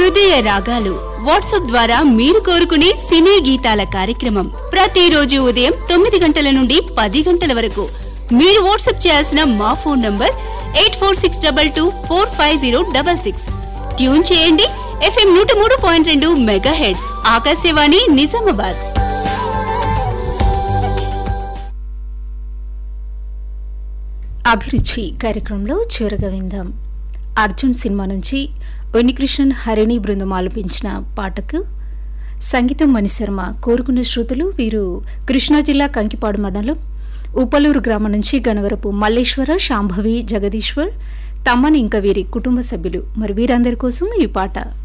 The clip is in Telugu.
హృదయ రాగాలు వాట్సాప్ ద్వారా మీరు కోరుకునే సినీ గీతాల కార్యక్రమం ప్రతిరోజు ఉదయం తొమ్మిది గంటల నుండి పది గంటల వరకు మీరు వాట్సాప్ చేయాల్సిన మా phone number eight four six double two four five zero double six tune చేయండి ఎఫ్ఎం నూట మూడు పాయింట్ రెండు మెగా హెడ్స్ ఆకాశవాణి నిజామాబాద్ అభిరుచి కార్యక్రమంలో చివరగా విందాం అర్జున్ సినిమా నుంచి ఉనికృష్ణన్ హరిణి బృందం ఆలపించిన పాటకు సంగీతం మణిశర్మ కోరుకున్న శ్రుతులు వీరు కృష్ణా జిల్లా కంకిపాడు మండలం ఉపలూరు గ్రామం నుంచి గణవరపు మల్లేశ్వర శాంభవి జగదీశ్వర్ తమ్మని ఇంకా వీరి కుటుంబ సభ్యులు మరి వీరందరి కోసం ఈ పాట